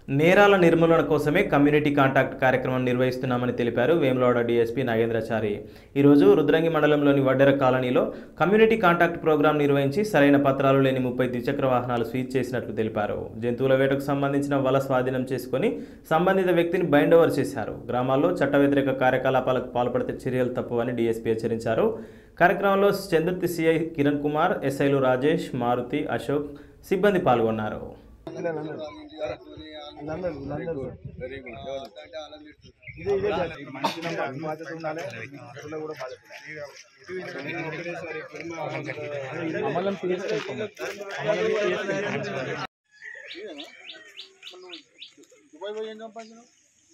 నేరాల నిర్మూలన కోసమే కమ్యూనిటీ కాంటాక్ట్ కార్యక్రమం నిర్వహిస్తున్నామని తెలిపారు వేములవాడ డీఎస్పీ నాగేంద్రచారి ఈరోజు రుద్రంగి మండలంలోని వడ్డెర కాలనీలో కమ్యూనిటీ కాంటాక్ట్ ప్రోగ్రాం నిర్వహించి సరైన పత్రాలు లేని ముప్పై ద్విచక్ర వాహనాలు సీజ్ చేసినట్లు తెలిపారు జంతువుల వేటకు సంబంధించిన వల స్వాధీనం చేసుకుని సంబంధిత వ్యక్తిని బైండ్ ఓవర్ చేశారు గ్రామాల్లో చట్ట వ్యతిరేక కార్యకలాపాలకు పాల్పడితే చర్యలు తప్పవని డీఎస్పీ హెచ్చరించారు కార్యక్రమంలో చంద్రుతి సిఐ కిరణ్ కుమార్ ఎస్ఐలు రాజేష్ మారుతి అశోక్ సిబ్బంది పాల్గొన్నారు దుబాయ్ పోయి ఏం సంపాదించినావు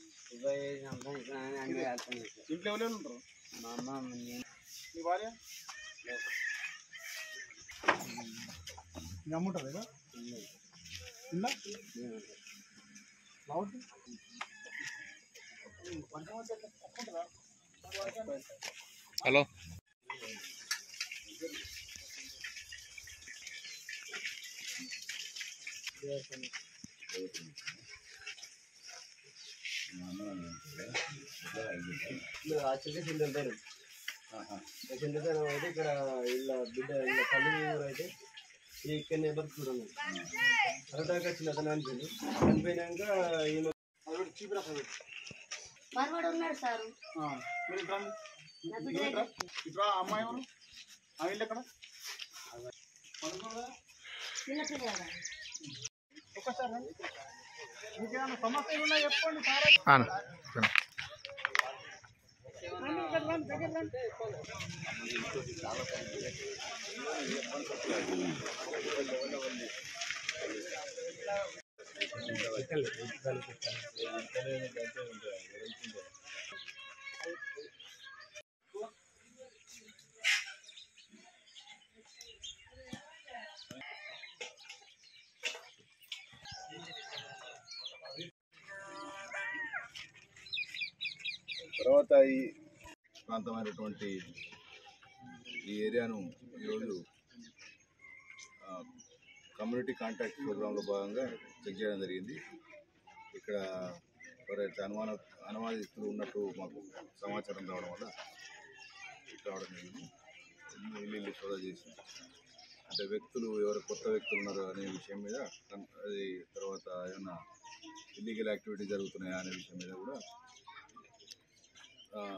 ఇంట్లో ఎవరు ఉంటారు నీ భార్య నీ అమ్ముంటుంది కదా ఇల్లా బాగుంది హలో వచ్చేసి సింధుతారు సింధుతారు అయితే ఇక్కడ ఇళ్ళ బిడ్డ ఇళ్ళ తల్లి ఊరు అయితే ఈ ఇక్కడనే బతుకుతున్నాను అరటాక వచ్చింది అతను అనిపించింది చనిపోయినాక ఈమె మనవాడు ఉన్నాడు సారు మీరు ఇట్లా ఇట్లా ఇట్లా ఇట్లా అమ్మాయి ఎవరు ఆ ఇల్లు ఎక్కడ చిన్న పిల్లగా ఒక్కసారి రండి. మీకేమైనా సమస్యలు ఉన్నాయా చెప్పండి సార్ తర్వాత ఈ ప్రాంతమైనటువంటి ఈ ఏరియాను ఈరోజు ఆ, కమ్యూనిటీ కాంటాక్ట్ ప్రోగ్రాంలో భాగంగా చెక్ చేయడం జరిగింది ఇక్కడ ఎవరైతే అనుమాన అనుమానితులు ఉన్నట్టు మాకు సమాచారం రావడం వల్ల ఇక్కడ రావడం జరిగింది ఇల్లు ఇల్లు ఇల్లు సోదా చేసి అంటే వ్యక్తులు ఎవరు కొత్త వ్యక్తులు ఉన్నారు అనే విషయం మీద కన్- అది తర్వాత ఏమైనా ఇల్లీగల్ యాక్టివిటీ జరుగుతున్నాయా అనే విషయం మీద కూడా ఆ,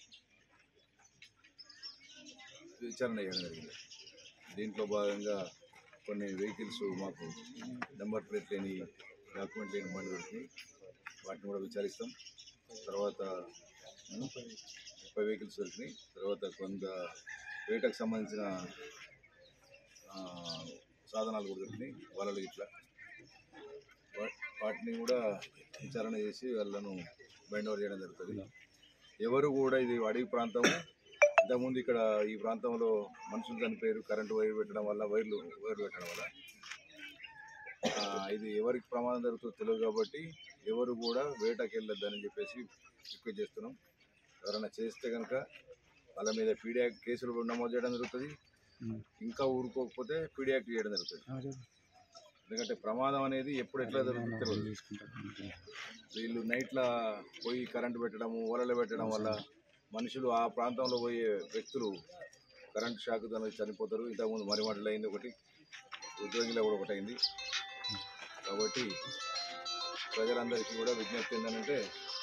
విచారణ చేయడం జరిగింది దీంట్లో భాగంగా కొన్ని వెహికల్స్ మాకు నెంబర్ ప్లేట్ లేని డాక్యుమెంట్ లేని బండి దొరికినాయి వాటిని కూడా విచారిస్తాం తర్వాత ఉమ్, ముప్పై వెహికల్స్ దొరికినాయి తర్వాత కొంత వేటకు సంబంధించిన ఆ, సాధనాలు కూడా దొరికినాయి వలలు ఇట్లా వా- వాటిని కూడా విచారణ చేసి వాళ్ళను బైండ్ ఓవర్ చేయడం జరుగుతుంది ఎవరు కూడా ఇది అడవి ప్రాంతం ఇంతకుముందు ఇక్కడ ఈ ప్రాంతంలో మనుషులు చనిపోయారు కరెంటు వైర్ పెట్టడం వల్ల వైర్లు వైర్లు పెట్టడం వల్ల ఆ, ఇది ఎవరికి ప్రమాదం జరుగుతుందో తెలియదు కాబట్టి ఎవరు కూడా వేటకి వెళ్ళొద్దని చెప్పేసి రిక్వెస్ట్ చేస్తున్నాం ఎవరైనా చేస్తే కనుక వాళ్ళ మీద పీడీ యాక్ట్ కేసులు నమోదు చేయడం జరుగుతుంది ఇంకా ఊరుకోకపోతే పీడీ యాక్ట్ చేయడం జరుగుతుంది ఎందుకంటే ప్రమాదం అనేది ఎప్పుడు ఎట్లా జరుగుతుందో తెలియదు వీళ్ళు నైట్ల పోయి కరెంటు పెట్టడము ఓలలు పెట్టడం వల్ల మనుషులు ఆ ప్రాంతంలో పోయే వ్యక్తులు కరెంట్ షాక్ దాని చనిపోతారు ఇంతకుముందు మరిమటలు అయింది ఒకటి ఉద్యోగిలో కూడా ఒకటి అయింది కాబట్టి ప్రజలందరికీ కూడా విజ్ఞప్తి ఏంటంటే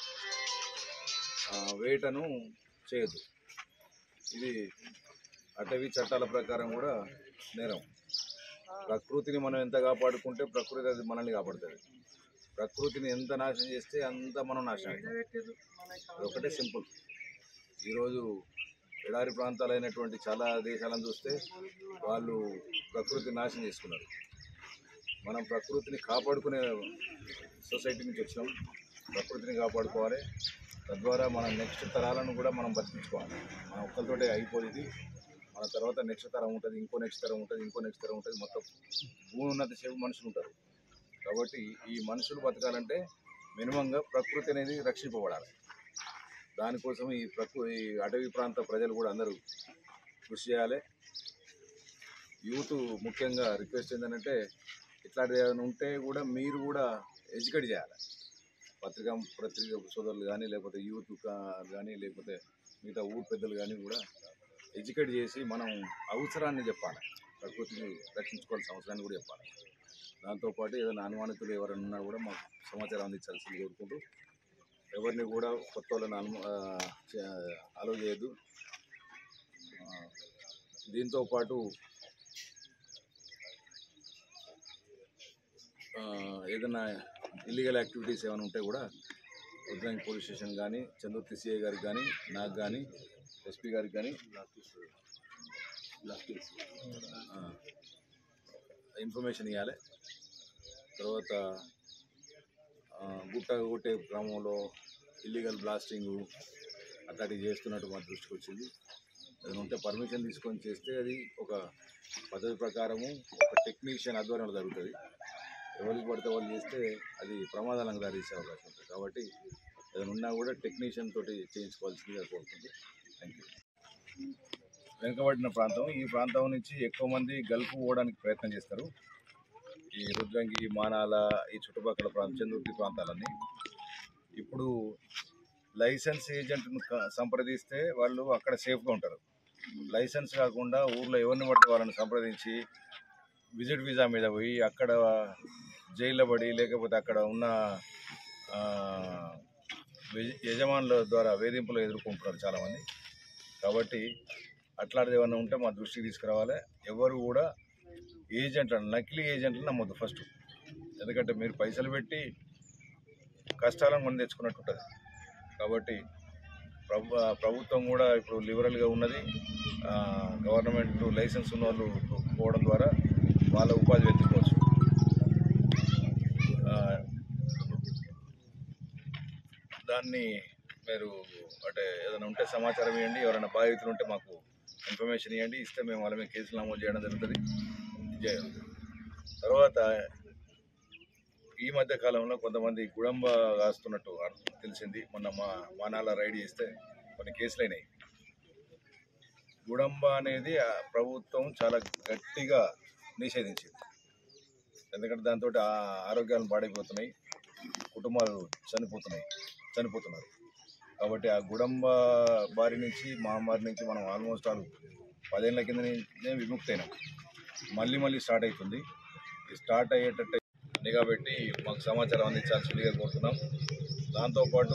ఆ, వేటను చేయొద్దు ఇది అటవీ చట్టాల ప్రకారం కూడా నేరం ప్రకృతిని మనం ఎంత కాపాడుకుంటే ప్రకృతి అది మనల్ని కాపాడుతుంది ప్రకృతిని ఎంత నాశనం చేస్తే అంత మనం నాశనం అవుతాం. అదొకటే సింపుల్ ఈరోజు ఎడారి ప్రాంతాలైనటువంటి చాలా దేశాలను చూస్తే వాళ్ళు ప్రకృతిని నాశనం చేసుకున్నారు మనం ప్రకృతిని కాపాడుకునే సొసైటీ నుంచి వచ్చినాం ప్రకృతిని కాపాడుకోవాలి తద్వారా మన నెక్స్ట్ తరాలను కూడా మనం బతికించుకోవాలి మన ఒక్కరితోటే అయిపోయింది మన తర్వాత నెక్స్ట్ తరం ఉంటుంది ఇంకో నెక్స్ట్ తరం ఉంటుంది ఇంకో నెక్స్ట్ తరం ఉంటుంది మొత్తం భూమి ఉన్నంత సేపు మనుషులు ఉంటారు కాబట్టి ఈ మనుషులు బతకాలంటే మినిమంగా ప్రకృతి అనేది రక్షింపబడాలి దానికోసం ఈ ప్రకృ ఈ అటవీ ప్రాంత ప్రజలు కూడా అందరూ కృషి చేయాలి యూత్ ముఖ్యంగా రిక్వెస్ట్ ఏంటంటే ఇట్లాంటిది ఏమైనా ఉంటే కూడా మీరు కూడా ఎడ్యుకేట్ చేయాలి పత్రికా పత్రిక సోదరులు కానీ లేకపోతే యూత్ కానీ లేకపోతే మిగతా ఊరు పెద్దలు కానీ కూడా ఎడ్యుకేట్ చేసి మనం అవసరాన్ని చెప్పాలి ప్రకృతిని రక్షించుకోవాల్సిన అవసరాన్ని కూడా చెప్పాలి దాంతోపాటు ఏదైనా అనుమానితులు ఎవరైనా ఉన్నా కూడా మాకు సమాచారం అందించాల్సింది కోరుకుంటూ ఎవరిని కూడా కొత్త వాళ్ళని అను అలవ్ చేయొద్దు ఆ, దీంతో పాటు ఆ, ఏదైనా ఇల్లీగల్ యాక్టివిటీస్ ఏమైనా ఉంటే కూడా ఉద్రంగి పోలీస్ స్టేషన్ కానీ చందుర్తి సిఐ గారికి కానీ నాకు కానీ ఎస్పీ గారికి కానీ ఆ, ఇన్ఫర్మేషన్ ఇవ్వాలి తర్వాత ఆ, గుట్ట కొట్టే క్రమంలో ఇల్లీగల్ బ్లాస్టింగ్ అట్లాంటివి చేస్తున్నట్టు మా దృష్టికి వచ్చింది అది ఉంటే పర్మిషన్ తీసుకొని చేస్తే అది ఒక పద్ధతి ప్రకారము ఒక టెక్నీషియన్ ఆధ్వర్యంలో జరుగుతుంది ఎవరికి పడితే వాళ్ళు చేస్తే అది ప్రమాదాలకు దారితీసే అవకాశం ఉంటుంది కాబట్టి ఏదైనా ఉన్నా కూడా టెక్నీషియన్ తోటి చేయించుకోవాల్సిందిగా కోరుతుంది థ్యాంక్ యూ వెనుకబడిన ప్రాంతం ఈ ప్రాంతం నుంచి ఎక్కువ మంది గల్ఫ్ పోవడానికి ప్రయత్నం చేస్తారు ఈ రుద్రంగి మానాల ఈ చుట్టుపక్కల ప్రాంతం చంద్రుతి ప్రాంతాలన్నీ ఇప్పుడు లైసెన్స్ ఏజెంట్ను క- సంప్రదిస్తే వాళ్ళు అక్కడ సేఫ్గా ఉంటారు లైసెన్స్ కాకుండా ఊర్లో ఎవరిని పడితే వాళ్ళని సంప్రదించి విజిట్ వీసా మీద పోయి అక్కడ జైల్లో పడి లేకపోతే అక్కడ ఉన్న ఆ, యజ- యజమానుల ద్వారా వేధింపులు ఎదుర్కొంటున్నారు చాలామంది కాబట్టి అట్లాంటిది ఏమైనా ఉంటే మా దృష్టికి తీసుకురావాలి ఎవరు కూడా ఏజెంట్ నకిలీ ఏజెంట్లు నమ్మొద్దు ఫస్ట్ ఎందుకంటే మీరు పైసలు పెట్టి కష్టాలను కొని తెచ్చుకున్నట్టు ఉంటుంది కాబట్టి ప్రభు ప్రభుత్వం కూడా ఇప్పుడు లిబరల్గా ఉన్నది ఆ, గవర్నమెంట్ లైసెన్స్ ఉన్న వాళ్ళు పోవడం ద్వారా వాళ్ళ ఉపాధి వెతుక్కోవచ్చు ఆ, దాన్ని మీరు అంటే ఏదైనా ఉంటే సమాచారం ఇవ్వండి ఎవరైనా బాధితులు ఉంటే మాకు ఇన్ఫర్మేషన్ ఇవ్వండి ఇస్తే మేము వాళ్ళ మీద కేసులు నమోదు చేయడం జరుగుతుంది జయ తర్వాత ఈ మధ్య కాలంలో కొంతమంది గుడంబ కాస్తున్నట్టు అర్థం తెలిసింది మొన్న మా మానాల రైడ్ చేస్తే కొన్ని కేసులు అయినాయి గుడంబ అనేది ఆ ప్రభుత్వం చాలా గట్టిగా నిషేధించింది ఎందుకంటే దాంతో ఆరోగ్యాలు పాడైపోతున్నాయి కుటుంబాలు చనిపోతున్నాయి చనిపోతున్నారు కాబట్టి ఆ గుడంబ బారి నుంచి మహమ్మారి నుంచి మనం ఆల్మోస్ట్ ఆల్ పదేళ్ల కిందనే విముక్తైనాం మళ్ళీ మళ్ళీ స్టార్ట్ అవుతుంది ఈ స్టార్ట్ అయ్యేటట్టు నిఘా పెట్టి మాకు సమాచారం అందించాల్సిందిగా కోరుతున్నాం దాంతోపాటు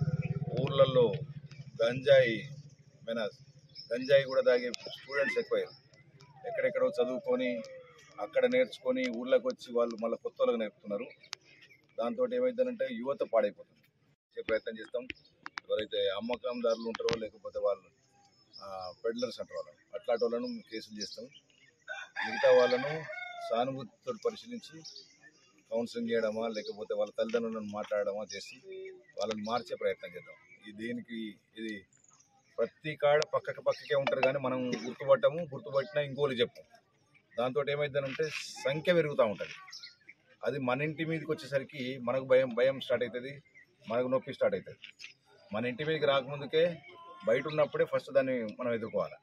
ఊర్లలో గంజాయి మెనాస్ గంజాయి కూడా తాగే స్టూడెంట్స్ ఎక్కువయ్యారు ఎక్కడెక్కడో చదువుకొని అక్కడ నేర్చుకొని ఊళ్ళకి వచ్చి వాళ్ళు మళ్ళీ కొత్త వాళ్ళకి నేర్పుతున్నారు దాంతో ఏమైందంటే యువత పాడైపోతుంది చేసే ప్రయత్నం చేస్తాం ఎవరైతే అమ్మకందారులు ఉంటారో లేకపోతే వాళ్ళు పెడ్లర్స్ అంటారు వాళ్ళు అట్లాంటి వాళ్ళను కేసులు చేస్తాం మిగతా వాళ్ళను సానుభూతితో పరిశీలించి కౌన్సిలింగ్ చేయడమా లేకపోతే వాళ్ళ తల్లిదండ్రులను మాట్లాడడమా చేసి వాళ్ళని మార్చే ప్రయత్నం చేద్దాం ఈ దీనికి ఇది ప్రతి కాడ పక్కకి పక్కకే ఉంటారు కానీ మనం గుర్తుపట్టము గుర్తుపట్టినా ఇంకోళ్ళు చెప్పం దాంతో ఏమైందనంటే సంఖ్య పెరుగుతూ ఉంటుంది అది మన ఇంటి మీదకి వచ్చేసరికి మనకు భయం భయం స్టార్ట్ అవుతుంది మనకు నొప్పి స్టార్ట్ అవుతుంది మన ఇంటి మీదకి రాకముందుకే బయట ఉన్నప్పుడే ఫస్ట్ దాన్ని మనం ఎదుర్కోవాలి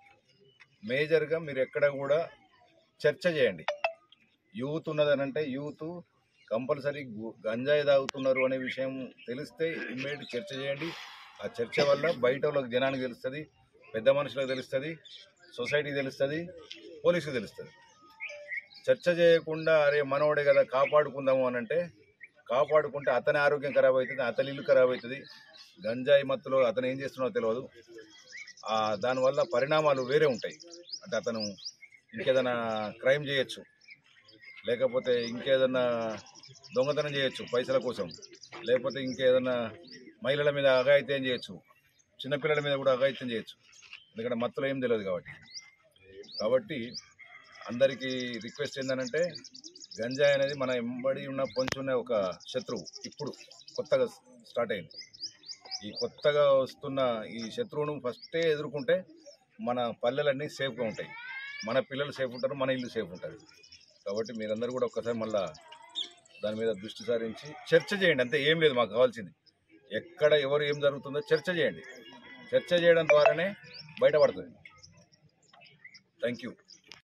మేజర్గా మీరు ఎక్కడ కూడా చర్చ చేయండి యూత్ ఉన్నదనంటే యూత్ కంపల్సరీ గు- గంజాయి తాగుతున్నారు అనే విషయం తెలిస్తే ఇమ్మీడియట్ చర్చ చేయండి ఆ చర్చ వల్ల బయట వాళ్ళకి జనానికి తెలుస్తుంది పెద్ద మనుషులకు తెలుస్తుంది సొసైటీకి తెలుస్తుంది పోలీసుకి తెలుస్తుంది చర్చ చేయకుండా అరే మనోడే కదా కాపాడుకుందాము అని అంటే కాపాడుకుంటే అతని ఆరోగ్యం ఖరాబ్ అవుతుంది అతని ఇల్లు ఖరాబ్ అవుతుంది గంజాయి మత్తులో అతను ఏం చేస్తున్నాడో తెలియదు ఆ, దానివల్ల పరిణామాలు వేరే ఉంటాయి అంటే అతను ఇంకేదైనా క్రైమ్ చేయొచ్చు లేకపోతే ఇంకేదన్నా దొంగతనం చేయొచ్చు పైసల కోసం లేకపోతే ఇంకేదన్నా మహిళల మీద అఘాయిత్యం చేయొచ్చు చిన్నపిల్లల మీద కూడా అఘాయిత్యం చేయొచ్చు ఎందుకంటే మత్తులో ఏం తెలియదు కాబట్టి కాబట్టి అందరికీ రిక్వెస్ట్ ఏంటంటే గంజాయి అనేది మన ఎంబడి ఉన్న పొంచున్న ఒక శత్రువు ఇప్పుడు కొత్తగా స్టార్ట్ అయింది ఈ కొత్తగా వస్తున్న ఈ శత్రువును ఫస్టే ఎదుర్కొంటే మన పల్లెలన్నీ సేఫ్గా ఉంటాయి మన పిల్లలు సేఫ్ ఉంటారు మన ఇల్లు సేఫ్ ఉంటుంది కాబట్టి మీరందరూ కూడా ఒక్కసారి మళ్ళా దాని మీద దృష్టి సారించి చర్చ చేయండి అంతే ఏం లేదు మాకు కావాల్సింది ఎక్కడ ఎవరు ఏం జరుగుతుందో చర్చ చేయండి చర్చ చేయడం ద్వారానే బయటపడుతుంది థ్యాంక్ యూ